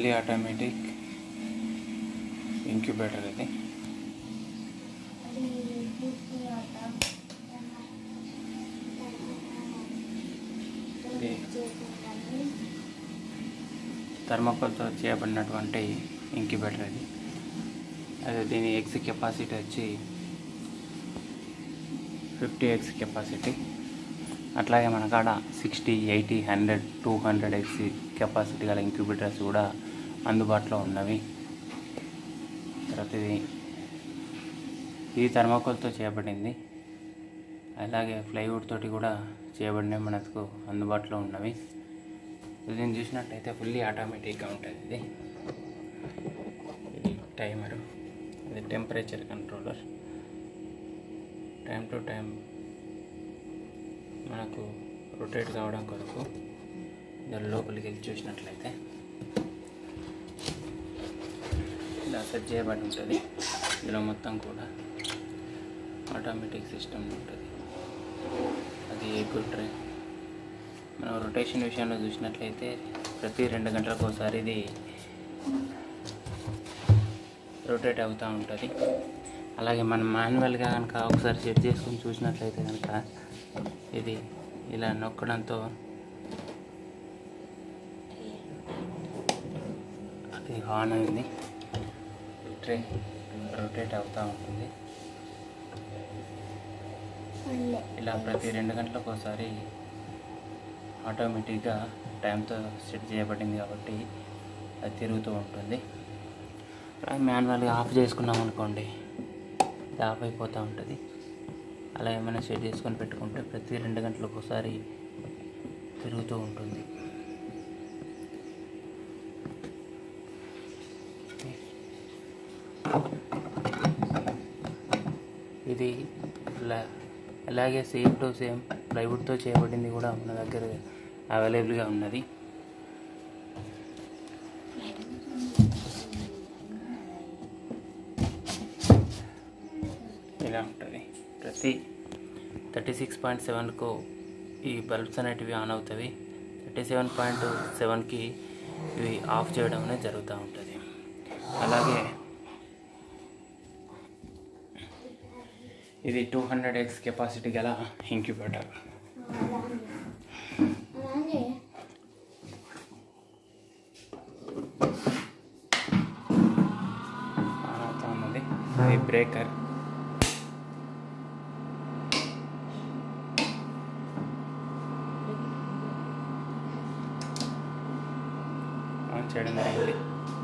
fully automatic incubator ఇది ఇది థర్మోకోల్తో చేయబడినటువంటి ఇంక్యుబేటర్ ఇది అదే దీని ఎగ్స్ కెపాసిటీ వచ్చి ఫిఫ్టీ ఎగ్స్ కెపాసిటీ అట్లాగే మన కాడ sixty eighty hundred two hundred eggs capacity గల ఇంక్యుబేటర్స్ కూడా అందుబాటులో ఉన్నవి తర్వాత ఇది ఇది థర్మాకోల్తో చేయబడింది అలాగే ప్లైవుడ్ తోటి కూడా చేయబడినవి మనకు అందుబాటులో ఉన్నవి దీన్ని చూసినట్టయితే ఫుల్లీ ఆటోమేటిక్గా ఉంటుంది ఇది ఇది టైమరు ఇది temperature controller time to time మనకు రొటేట్ కావడం కొరకు దాని లోపలికి వెళ్ళి చూసినట్లయితే ఇలా సెట్ చేయబడి ఉంటుంది ఇందులో మొత్తం కూడా ఆటోమేటిక్ సిస్టమ్ ఉంటుంది అది ఎగ్ ట్రే మనం రొటేషన్ విషయంలో చూసినట్లయితే ప్రతి రెండు గంటలకు ఒకసారి ఇది రొటేట్ అవుతూ ఉంటుంది అలాగే మనం మాన్యువల్గా కనుక ఒకసారి సెట్ చేసుకొని చూసినట్లయితే కనుక ఇది ఇలా నొక్కడంతో అది ఆన్ అయింది ట్రే రొటేట్ అవుతూ ఉంటుంది ఇలా ప్రతి రెండు గంటలకు ఒకసారి ఆటోమేటిక్గా టైంతో సెట్ చేయబడింది కాబట్టి అది తిరుగుతూ ఉంటుంది మాన్యువల్గా ఆఫ్ చేసుకున్నాం అనుకోండి ఇది ఆఫ్ అయిపోతూ ఉంటుంది అలా ఏమైనా సెట్ చేసుకొని పెట్టుకుంటే ప్రతి రెండు గంటలకు ఒకసారి తిరుగుతూ ఉంటుంది ఇది ఇలా- అలాగే సేమ్ టు సేమ్ ప్లైవుడ్తో చేయబడింది కూడా మన దగ్గర అవైలబుల్గా ఉన్నది ఇలా ఉంటుంది ప్రతి థర్టీ సిక్స్ పాయింట్ సెవెన్కు ఈ బల్బ్స్ అనేటివి ఆన్ అవుతాయి థర్టీ సెవెన్ పాయింట్ సెవెన్కి ఇవి ఆఫ్ చేయడం అనేది జరుగుతూ ఉంటుంది అలాగే ఇది టూ హండ్రెడ్ ఎక్స్ కెపాసిటీ గల ఇంక్యుబేటర్ ఆన్ అవుతా ఉన్నది ఇది బ్రేకర్ ఆన్ చేయడం జరిగింది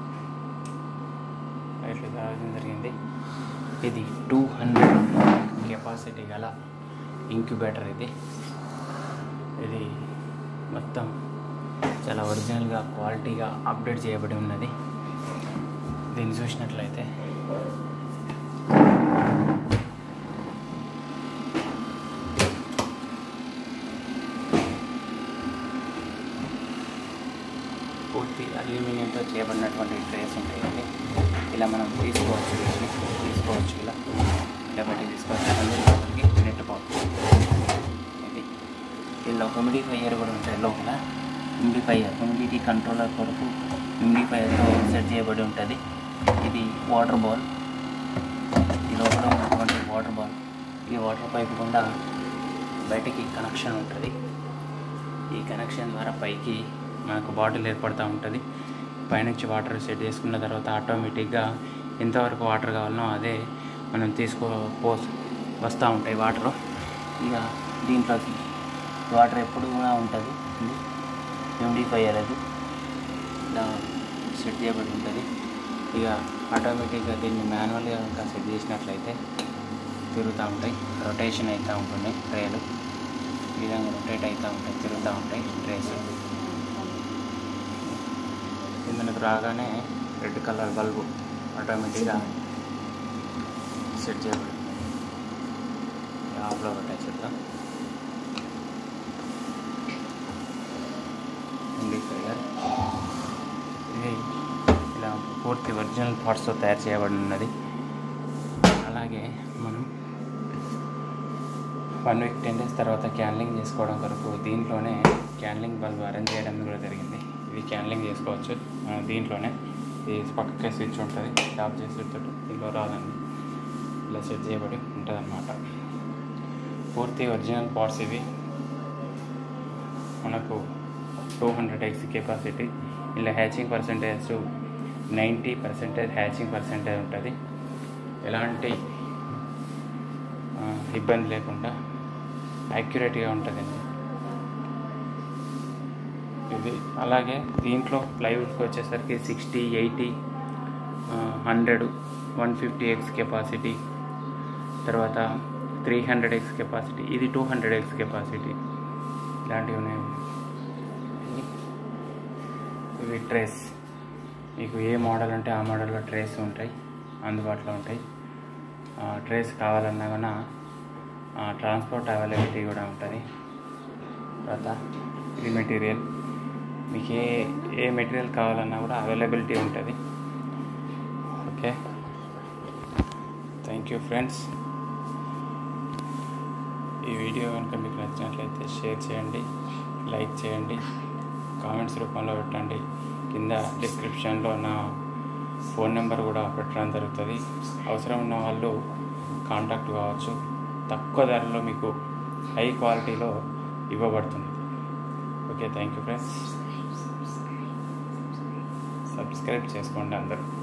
లైట్లు రావడం జరిగింది ఇది టూ హండ్రెడ్ కెపాసిటీ గల ఇంక్యుబేటర్ ఇది ఇది మొత్తం చాలా ఒరిజినల్గా క్వాలిటీగా అప్డేట్ చేయబడి ఉన్నది దీన్ని చూసినట్లయితే పూర్తి అల్యూమినియంతో చేయబడినటువంటి ట్రేస్ ఉంటాయండి ఇలా మనం తీసుకోవచ్చు వీటిని తీసుకోవచ్చు ఇలా ఇలా బట్టి తీసుకోవచ్చు అందులో లోపలికి నెట్టుకోవచ్చు ఇది దీనిలో హ్యూమిడిఫైయర్ కూడా ఉంటుంది లోపల హ్యూమిడిఫైయర్ హ్యూమిడిటీ కంట్రోలర్ కొరకు హ్యూమిడిఫైయర్తో సెట్ చేయబడి ఉంటుంది ఇది వాటర్ బాల్ ఈ లోపల ఉన్నటువంటి వాటర్ బాల్ ఈ వాటర్ పైప్ గుండా బయటికి కనెక్షన్ ఉంటుంది ఈ కనెక్షన్ ద్వారా పైకి మనకు బాటిల్ ఏర్పడుతూ ఉంటుంది పైనుంచి వాటర్ సెట్ చేసుకున్న తర్వాత ఆటోమేటిక్గా ఎంతవరకు వాటర్ కావాలనో అదే మనం తీసుకో పో వస్తూ ఉంటాయి వాటర్ ఇక దీంట్లోకి వాటర్ ఎప్పుడు కూడా ఉంటుంది ఇది హ్యూమిడిఫైయర్ అది ఇలా సెట్ చేయబడి ఉంటుంది ఇక ఆటోమేటిక్గా దీన్ని మాన్యువల్గా కనుక సెట్ చేసినట్లయితే తిరుగుతూ ఉంటాయి రొటేషన్ అవుతూ ఉంటుంది ట్రేలు ఈ విధంగా రొటేట్ అవుతూ ఉంటాయి తిరుగుతూ ఉంటాయి ట్రేస్ ఇది మనకు రాగానే రెడ్ కలర్ బల్బు ఆటోమేటిక్గా సెట్ చేయబడి ఆఫ్లో పెట్టాయి చూద్దాం ఇండిఫైయర్ ఇది ఇలా పూర్తి ఒరిజినల్ పార్ట్స్తో తయారు చేయబడి ఉన్నది అలాగే మనం వన్ వీక్ టెన్ డేస్ తర్వాత క్యాన్లింగ్ చేసుకోవడం కొరకు దీంట్లోనే క్యాన్లింగ్ బల్బ్ అరేంజ్ చేయడం కూడా జరిగింది ఇది క్యాన్లింగ్ చేసుకోవచ్చు ఆ, దీంట్లోనే ఈ పక్కకే స్విచ్ ఉంటుంది ఆఫ్ చేసేటట్టు దీనిలో రాదండి ఇలా సెట్ చేయబడి ఉంటుంది అనమాట పూర్తి ఒరిజినల్ పార్ట్స్ ఇవి మనకు టూ హండ్రెడ్ ఎక్స్ కెపాసిటీ ఇలా hatching percentage ninety percentage hatching percentage ఉంటుంది ఎలాంటి ఆ, ఇబ్బంది లేకుండా యాక్యురేట్గా ఉంటుందండి ఇది అలాగే దీంట్లో ప్లైవుడ్కి వచ్చేసరికి sixty eighty hundred one fifty eggs capacity తర్వాత త్రీ హండ్రెడ్ ఎక్స్ కెపాసిటీ ఇది టూ హండ్రెడ్ ఎక్స్ కెపాసిటీ ఇలాంటివి ఉన్నాయి ఇవి ట్రేస్ మీకు ఏ మోడల్ అంటే ఆ మోడల్లో ట్రేస్ ఉంటాయి అందుబాటులో ఉంటాయి ఆ, ట్రేస్ కావాలన్నా కూడా ట్రాన్స్పోర్ట్ అవైలబిలిటీ కూడా ఉంటుంది తర్వాత ఇది మెటీరియల్ మీకు ఏ ఏ మెటీరియల్ కావాలన్నా కూడా అవైలబిలిటీ ఉంటుంది ఓకే థ్యాంక్ యూ ఫ్రెండ్స్ ఈ వీడియో కనుక మీకు నచ్చినట్లయితే షేర్ చేయండి లైక్ చేయండి కామెంట్స్ రూపంలో పెట్టండి కింద డిస్క్రిప్షన్లో నా ఫోన్ నెంబర్ కూడా పెట్టడం జరుగుతుంది అవసరం ఉన్న వాళ్ళు కాంటాక్ట్ కావచ్చు తక్కువ ధరలో మీకు హై క్వాలిటీలో ఇవ్వబడుతుంది okay thank you friends subscribe చేసుకోండి అందరూ